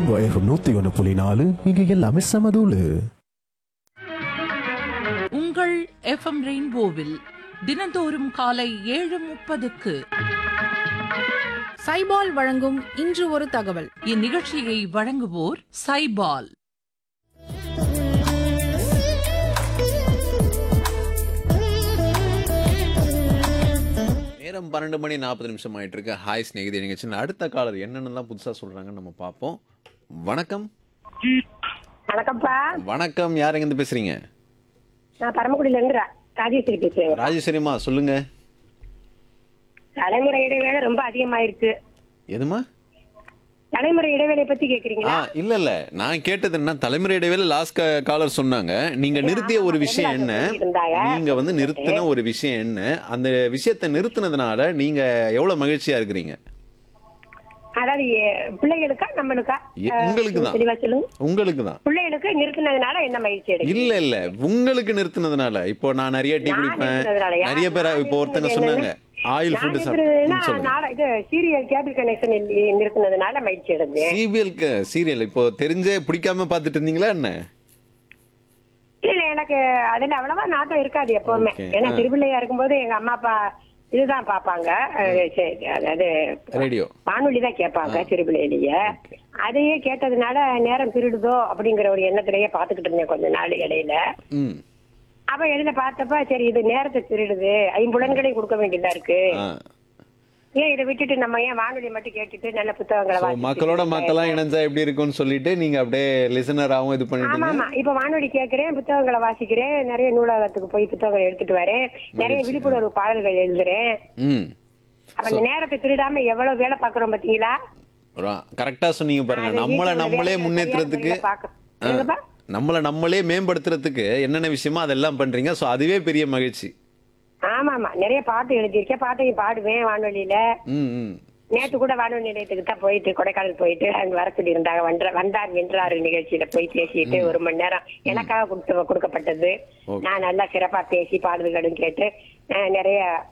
Rainbow FM நூத்தி ஒன்று புள்ளி நாலு இங்க எல்லாமே சமதூளு உங்கள் எஃப்எம் ரெயின்போவில் தினந்தோறும் காலை ஏழு முப்பதுக்கு சைபால் வழங்கும் இன்று ஒரு தகவல் இந்நிகழ்ச்சியை வழங்குவோர் சைபால் நேரம் பன்னெண்டு மணி நாற்பது நிமிஷம் ஆயிட்டு இருக்கு ஹாய் ஸ்நேகிதி நிகழ்ச்சி அடுத்த காலர் என்னென்னலாம் புதுசா சொல்றாங்கன்னு நம்ம பார்ப்போம் வணக்கம் வணக்கம்ப்பா வணக்கம் யார் எங்க இருந்து பேசுறீங்க நான் பரமக்குடியில இருந்து ரா- ராஜேஸ்வரி பேசுறேன் ராஜேஸ்வரிமா சொல்லுங்க தலைமுறை இடைவேளை ரொம்ப அதிகமாயிருச்சு எதுமா தலைமுறை இடைவேளை பத்தி ஆ கேக்குறீங்களா இல்ல இல்ல நான் கேட்டது என்ன தலைமுறை இடைவேளை லாஸ்ட் காலர் சொன்னாங்க நீங்க நிறுத்திய ஒரு விஷயம் என்ன இருந்தாங்க. நீங்க வந்து நிறுத்தின ஒரு விஷயம் என்ன அந்த விஷயத்தை நிறுத்தினதுனால நீங்க எவ்வளவு மகிழ்ச்சியா இருக்கிறீங்க அதாவது எ- பிள்ளைகளுக்கா நம்மளுக்கா எ- உங்களுக்கு தான். தெளிவா சொல்லுங்க உங்களுக்கு தான் பிள்ளைகளுக்கு நிறுத்தினதுனால என்ன மகிழ்ச்சி அடையும் இல்ல இல்ல உங்களுக்கு நிறுத்தினதுனால இப்போ நான் நிறைய டீ நான் குடிப்பேன் நிறுத்தினதுனாலயா? நிறைய பேர் நான் இப்போ ஒருத்தங்க நிறுத்தினது சொன்னாங்க ஆயில் நான் ஃபுட் நிறுத்தினதுன்னா, சொல்லுங்க நாளை- இது சீரியல் கேபிள் கனெக்ஷன் நிறுத்தினதுனால மகிழ்ச்சி அடைஞ்சேன் சிபிஎல்க்கு சீரியல் இப்போ தெரிஞ்சே பிடிக்காம பாத்துட்டு இருந்தீங்களா என்ன இல்ல எனக்கு அதுல அவ்வளவா நாட்டம் இருக்காது எப்பவுமே Okay. ஏன்னா ஆ. திருப்பிள்ளையா இருக்கும்போது எங்க அம்மா அப்பா இதுதான் பாப்பாங்க அஹ் சரி, அதாவது ரேடியோ வானொலி தான் கேட்பாங்க திருப்பிள்ளையிலேயே அதையே கேட்டதுனால நேரம் திருடுதோ அப்படிங்கிற ஒரு எண்ணத்திலேயே பாத்துக்கிட்டு இருந்தேன் கொஞ்ச நாள் இடையில ம் அப்ப இடையில பார்த்தப்ப சரி இது நேரத்தை திருடுது ஐம்புலன்களையும் கொடுக்க வேண்டியதா இருக்கு ஆ. ஏன் இதை விட்டுட்டு நம்ம ஏன் வானொலி மட்டும் கேட்டுட்டு நல்ல புத்தகங்களை So, வாசிச்சுட்டு மக்களோட மக்களா இணைஞ்சா எப்படி இருக்கும்னு சொல்லிட்டு நீங்க அப்படியே லிசனராகவும் இது ஆமா பண்ணிட்டீங்க ஆமா இப்ப வானொலி கேட்கிறேன் புத்தகங்களை வாசிக்கிறேன் நிறைய நூலகத்துக்கு போய் புத்தகங்களை எடுத்துட்டு வரேன் நிறைய விழிப்புணர்வு பாடல்கள் எழுதுறேன் ம் அப்ப அந்த நேரத்தை திருடாம எவ்வளவு வேலை பாக்குறோம் பாத்தீங்களா கரெக்டா சொன்னீங்க பாருங்க அது நம்மள வீட்டுல நம்மளே வேலையை முன்னேற்றத்துக்கு சரியா பார்க்க- என்னப்பா? நம்மள நம்மளே மேம்படுத்துறதுக்கு என்னென்ன விஷயமோ அதெல்லாம் பண்றீங்க சோ அதுவே பெரிய மகிழ்ச்சி ஆமா ஆமா நிறைய பாட்டு எழுதியிருக்கேன் பாட்டையும் பாடுவேன் வானொலியில ம் ம் நேத்து கூட வானொலி நிலையத்துக்கு தான் போயிட்டு கொடைக்கானல் போயிட்டு அங்க வர சொல்லி இருந்தாங்க வந்த வந்தார் வென்றாரு நிகழ்ச்சியில போய் பேசிட்டு ஒரு மணி நேரம் எனக்காக கொடுத்து கொடுக்கப்பட்டது Okay. நான் நல்லா சிறப்பா பேசி பாடல்களும் கேட்டு அஹ், நிறைய